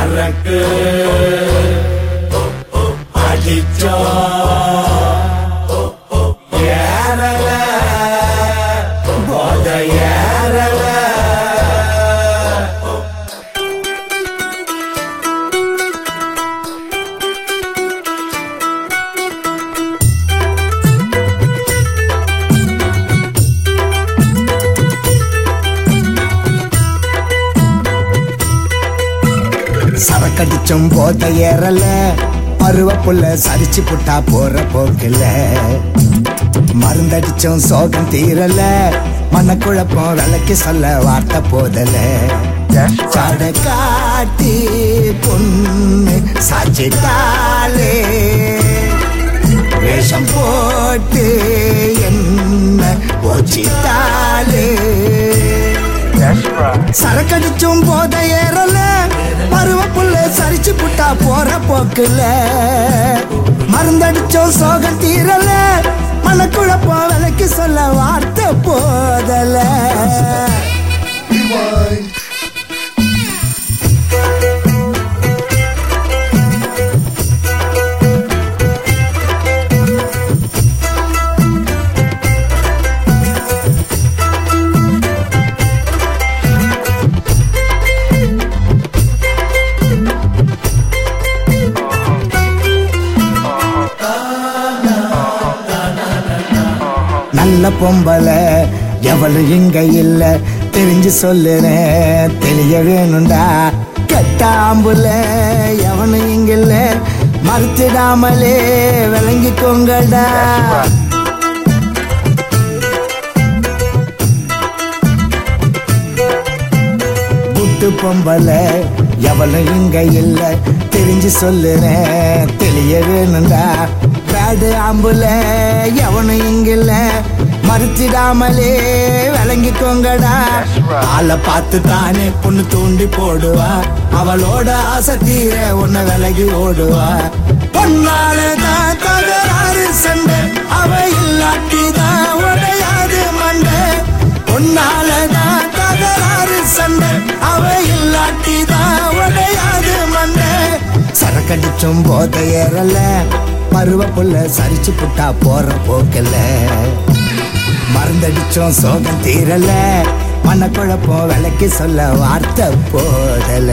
சரக்கு அடிச்சோ ஏறல போத ஏறல சரக்கடிச்சும் போத ஏறல பருவ புள்ள சரிச்சு புட்டா போற போக்குல மருந்தடிச்சும் சோகம் தீரல மனக்குழப்பம் விளக்கி சொல்ல வார்த்தை போதல சட காட்டி பொண்ணு சாச்சிட்டாலே வேஷம் போட்டு என்ன போச்சிட்டாலே சரக்கடிச்சும் போத ஏறல பருவ புள்ள சரிச்சு புட்டா போற போக்குல மருந்தடிச்சோம் சோகம் தீரல மனக்குழப்பம் விலைக்கு சொல்ல வார்த்தை போதல நல்ல பொம்பளை எவளு இங்க இல்ல தெரிஞ்சு சொல்லுறேன் தெளிய வேணும்டா கெட்டாம்புல எவனு இங்க இல்ல மறுத்திடாமலே விளங்கிக்கோங்கடா புட்டு பொம்பளை எவளும் இங்க இல்ல தெரிஞ்சு சொல்லுறேன் தெளிய வேணும்டா பேடு ஆம்புல எவனும் இங்க இல்ல மறுத்திடாமலே விளங்கிக்கோங்கடா ஆளை பார்த்து தானே பொண்ணு தூண்டி போடுவா அவளோட ஆசை தீர உன்னை விலகி ஓடுவா பொன்னாலதான் தகராறு சண்டை அவ இல்லாட்டிதான் உடையாது மண்டை பொன்னாலதான் தகராறு சண்டை அவ இல்லாட்டிதான் உடையாது மண்டை சரக்கடிச்சும் போத ஏறல பருவ புள்ள சரிச்சு புட்டா போற போக்கல மருந்தடிச்சோம் சோகம் தீரல மனக்குழப்பம் விளக்கி சொல்ல வார்த்தை போதல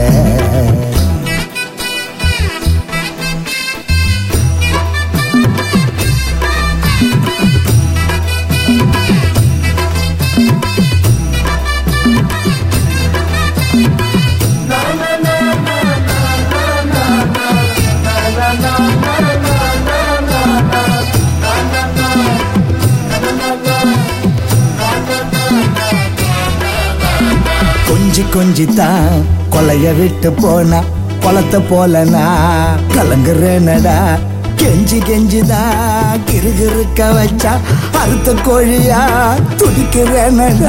கொஞ்சி கொஞ்சி தான் கொலைய விட்டு போனா குளத்தை போலனா கலங்குறேனடா கெஞ்சி கெஞ்சிதா கிறுகிறுக்க வச்சா அறுத்த கோழியா துடிக்கிறேனடா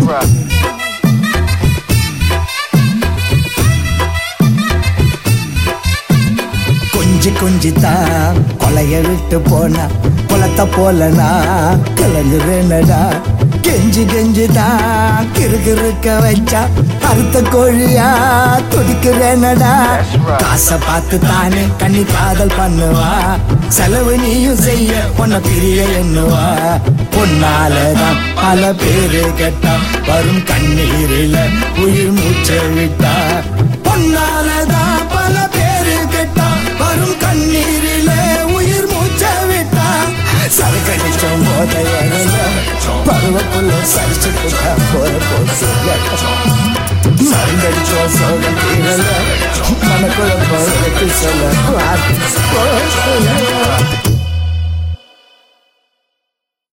கொஞ்சி கொஞ்சி தான் கொலைய விட்டு போனா குளத்தை போலனா கலங்குறேனடா கெஞ்சி கெஞ்சி தான் கிறுகிறுக்க வச்சா அறுத்த கோழியா துடிக்கிறேனடா காசை பார்த்து தானே கண்ணி காதல் பண்ணுவா செலவு நீயும் செய்ய பொண்ண பிரிய எண்ணுவா பொன்னாலதான் பல பேரு கேட்டா வரும் கண்ணீரில உயிர் மூச்சை விட்டா பொன்னாலதான் பல பேரு கேட்டா வரும் கண்ணீரில உயிர் மூச்சை விட்டா சரக்கடிச்சோம் போத பருவப்புள்ள சரிச்சு போட்டா போற போச்சு மருந்தடிச்சோம் சோகம் தீரல மனக்குழப்பம் சொல்ல